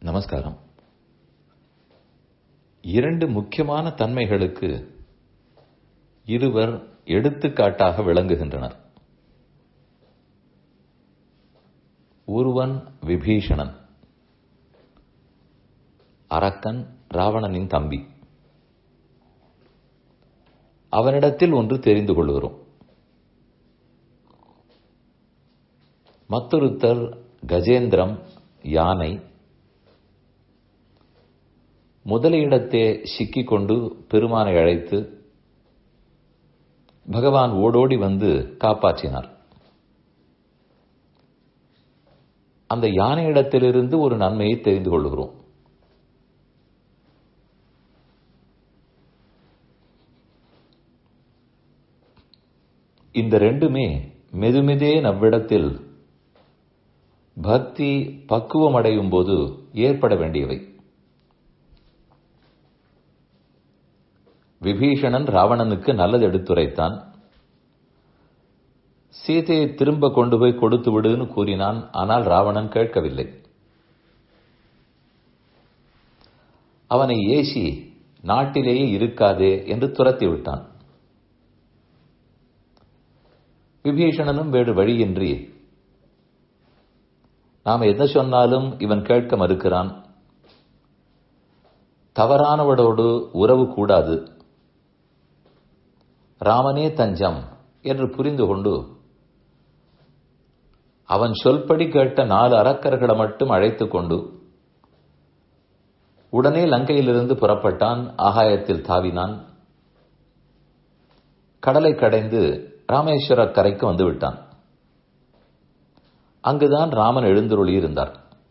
நமஸ்காரம் இரண்டு முக்கியமான தன்மைகளுக்கு இருவர் எடுத்துக்காட்டாக விளங்குகின்றனர் ஒருவன் விபீஷணன் அரக்கன் ராவணனின் தம்பி அவனிடத்தில் ஒன்று தெரிந்து கொள்கிறோம் மற்றொருத்தர் கஜேந்திரம் யானை முதலிடத்தே சிக்கிக்கொண்டு பெருமானை அழைத்து பகவான் ஓடோடி வந்து காப்பாற்றினார் அந்த யானையிடத்திலிருந்து ஒரு நன்மையை தெரிந்து கொள்கிறோம் இந்த ரெண்டுமே மெதுமெதே நவ்விடத்தில் பக்தி பக்குவம் அடையும் போது ஏற்பட வேண்டியவை விபீஷணன் ராவணனுக்கு நல்லது எடுத்துரைத்தான் சீதையை திரும்ப கொண்டு போய் கொடுத்து விடுன்னு கூறினான் ஆனால் ராவணன் கேட்கவில்லை அவனை ஏசி நாட்டிலேயே இருக்காதே என்று துரத்தி விட்டான் விபீஷணனும் வேறு வழியின்றி நாம் என்ன சொன்னாலும் இவன் கேட்க மறுக்கிறான் தவறானவடோடு உறவு கூடாது ராமனே தஞ்சம் என்று புரிந்து கொண்டு அவன் சொல்படி கேட்ட நாலு அரக்கர்களை மட்டும் அழைத்துக் கொண்டு உடனே லங்கையிலிருந்து புறப்பட்டான் ஆகாயத்தில் தாவினான் கடலை கடைந்து ராமேஸ்வர கரைக்கு வந்து விட்டான் அங்குதான் ராமன் எழுந்தருளி இருந்தார்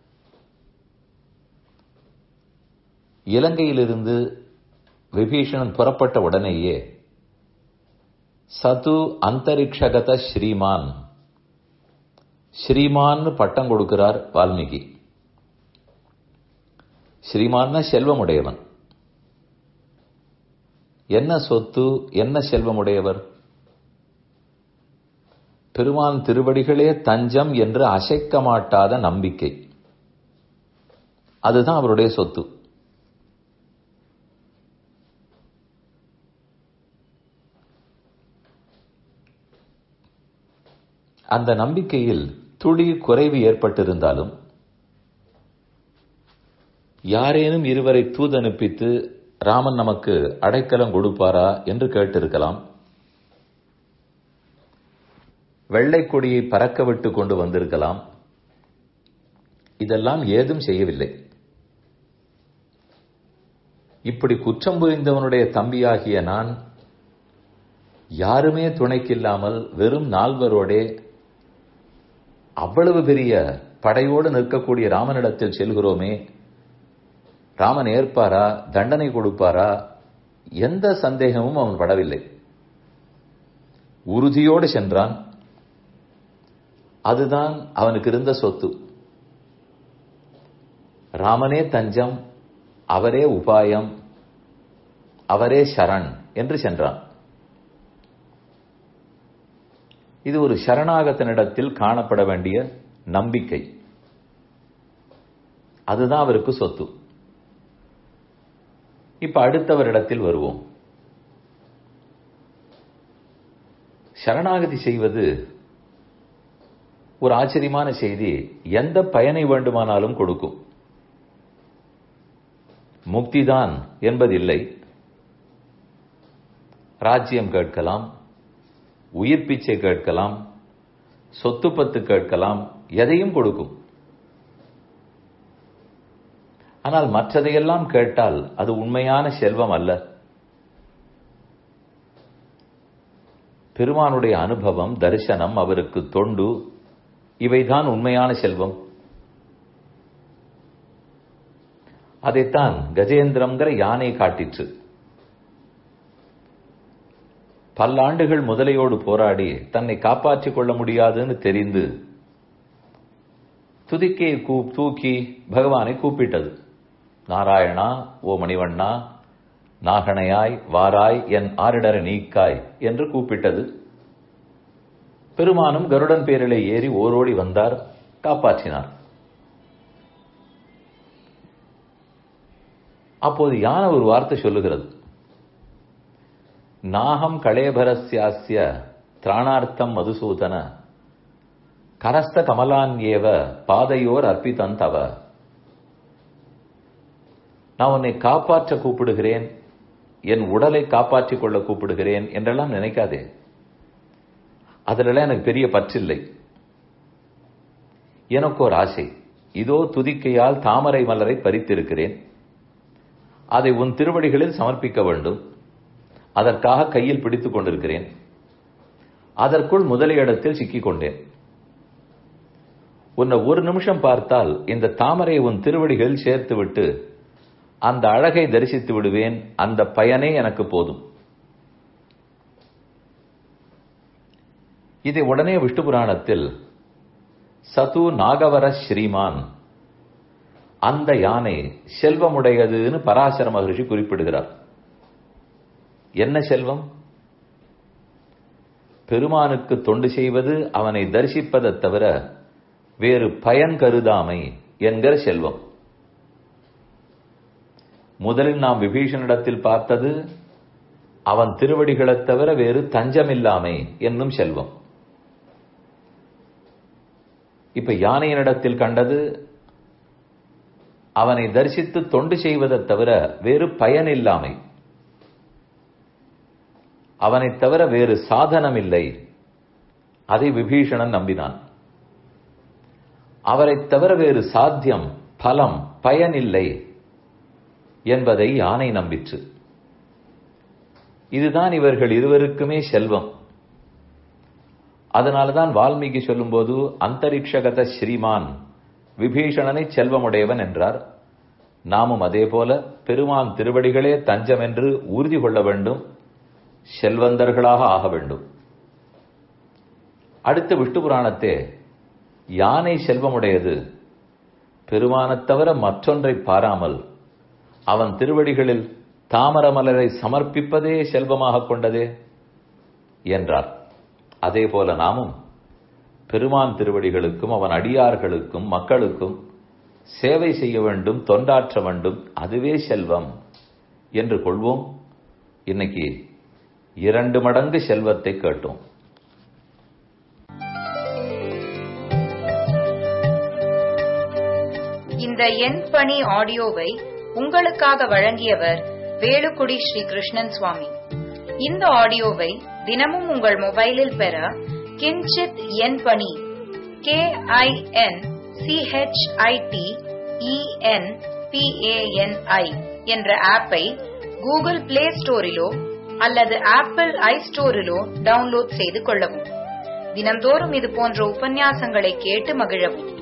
இலங்கையிலிருந்து விபீஷணன் புறப்பட்ட உடனேயே சது அந்தரிக்ஷகத ஸ்ரீமான் ஸ்ரீமான்னு பட்டம் கொடுக்கிறார் வால்மீகி ஸ்ரீமான்னா செல்வமுடையவன் என்ன சொத்து என்ன செல்வமுடையவர் பெருமான் திருவடிகளே தஞ்சம் என்று அசைக்க மாட்டாத நம்பிக்கை அதுதான் அவருடைய சொத்து அந்த நம்பிக்கையில் துளி குறைவு ஏற்பட்டிருந்தாலும் யாரேனும் இருவரை தூதனுப்பித்து ராமன் நமக்கு அடைக்கலம் கொடுப்பாரா என்று கேட்டிருக்கலாம் வெள்ளை கொடியை பறக்க விட்டு கொண்டு வந்திருக்கலாம் இதெல்லாம் ஏதும் செய்யவில்லை இப்படி குற்றம் புரிந்தவனுடைய தம்பியாகிய நான் யாருமே துணைக்கில்லாமல் வெறும் நால்வரோடே அவ்வளவு பெரிய படையோடு நிற்கக்கூடிய ராமனிடத்தில் செல்கிறோமே ராமன் ஏற்பாரா தண்டனை கொடுப்பாரா எந்த சந்தேகமும் அவன் படவில்லை உறுதியோடு சென்றான் அதுதான் அவனுக்கு இருந்த சொத்து ராமனே தஞ்சம் அவரே உபாயம் அவரே சரண் என்று சென்றான் இது ஒரு சரணாகத்தனிடத்தில் காணப்பட வேண்டிய நம்பிக்கை அதுதான் அவருக்கு சொத்து இப்ப அடுத்தவரிடத்தில் வருவோம் சரணாகதி செய்வது ஒரு ஆச்சரியமான செய்தி எந்த பயனை வேண்டுமானாலும் கொடுக்கும் முக்திதான் என்பதில்லை ராஜ்யம் கேட்கலாம் உயிர் பிச்சை கேட்கலாம் சொத்து பத்து கேட்கலாம் எதையும் கொடுக்கும் ஆனால் மற்றதையெல்லாம் கேட்டால் அது உண்மையான செல்வம் அல்ல பெருமானுடைய அனுபவம் தரிசனம் அவருக்கு தொண்டு இவைதான் உண்மையான செல்வம் அதைத்தான் கஜேந்திரம்ங்கிற யானை காட்டிற்று பல்லாண்டுகள் முதலையோடு போராடி தன்னை காப்பாற்றிக் கொள்ள முடியாதுன்னு தெரிந்து துதிக்கையை தூக்கி பகவானை கூப்பிட்டது நாராயணா ஓ மணிவண்ணா நாகனையாய் வாராய் என் ஆரிடர நீக்காய் என்று கூப்பிட்டது பெருமானும் கருடன் பேரிலே ஏறி ஓரோடி வந்தார் காப்பாற்றினார் அப்போது யானை ஒரு வார்த்தை சொல்லுகிறது நாகம் களேபரஸ்யாஸ்ய திராணார்த்தம் மதுசூதன கரஸ்த கமலான்யேவ பாதையோர் அர்ப்பித்தன் தவ நான் உன்னை காப்பாற்ற கூப்பிடுகிறேன் என் உடலை காப்பாற்றிக் கொள்ள கூப்பிடுகிறேன் என்றெல்லாம் நினைக்காதே அதிலெல்லாம் எனக்கு பெரிய பற்றில்லை எனக்கு ஒரு ஆசை இதோ துதிக்கையால் தாமரை மலரை பறித்திருக்கிறேன் அதை உன் திருவடிகளில் சமர்ப்பிக்க வேண்டும் அதற்காக கையில் பிடித்துக் கொண்டிருக்கிறேன் அதற்குள் முதலிடத்தில் சிக்கிக் கொண்டேன் உன்னை ஒரு நிமிஷம் பார்த்தால் இந்த தாமரை உன் திருவடிகளில் சேர்த்துவிட்டு அந்த அழகை தரிசித்து விடுவேன் அந்த பயனே எனக்கு போதும் இதை உடனே விஷ்ணு புராணத்தில் சது நாகவர ஸ்ரீமான் அந்த யானை செல்வமுடையதுன்னு பராசர மகரிஷி குறிப்பிடுகிறார் என்ன செல்வம் பெருமானுக்கு தொண்டு செய்வது அவனை தரிசிப்பதை தவிர வேறு பயன் கருதாமை என்கிற செல்வம் முதலில் நாம் விபீஷணிடத்தில் பார்த்தது அவன் திருவடிகளைத் தவிர வேறு தஞ்சமில்லாமை என்னும் செல்வம் இப்ப யானையினிடத்தில் கண்டது அவனை தரிசித்து தொண்டு செய்வதைத் தவிர வேறு பயன் இல்லாமை அவனைத் தவிர வேறு சாதனம் இல்லை அதை விபீஷணன் நம்பினான் அவரைத் தவிர வேறு சாத்தியம் பலம் பயன் இல்லை என்பதை யானை நம்பிற்று இதுதான் இவர்கள் இருவருக்குமே செல்வம் அதனால்தான் வால்மீகி சொல்லும்போது அந்தரிக்ஷகத ஸ்ரீமான் விபீஷணனை செல்வமுடையவன் என்றார் நாமும் அதே போல பெருமான் திருவடிகளே தஞ்சம் என்று உறுதி கொள்ள வேண்டும் செல்வந்தர்களாக ஆக வேண்டும் அடுத்த விஷ்ணு புராணத்தே யானை செல்வமுடையது பெருமானத் தவிர மற்றொன்றை பாராமல் அவன் திருவடிகளில் தாமரமலரை சமர்ப்பிப்பதே செல்வமாக கொண்டதே என்றார் அதே போல நாமும் பெருமான் திருவடிகளுக்கும் அவன் அடியார்களுக்கும் மக்களுக்கும் சேவை செய்ய வேண்டும் தொண்டாற்ற வேண்டும் அதுவே செல்வம் என்று கொள்வோம் இன்னைக்கு இரண்டு மடங்கு செல்வத்தை கேட்டோம் இந்த எண் பணி ஆடியோவை உங்களுக்காக வழங்கியவர் வேலுக்குடி ஸ்ரீ கிருஷ்ணன் சுவாமி இந்த ஆடியோவை தினமும் உங்கள் மொபைலில் பெற கிஞ்சித் எண் பணி கே ஐ என் சிஹெச்ஐடி இஎன் பிஏஎன்ஐ என்ற ஆப்பை கூகுள் பிளே ஸ்டோரிலோ அல்லது ஆப்பிள் ஐ ஸ்டோரிலோ டவுன்லோட் செய்து கொள்ளவும் தினந்தோறும் இது போன்ற உபன்யாசங்களை கேட்டு மகிழவும்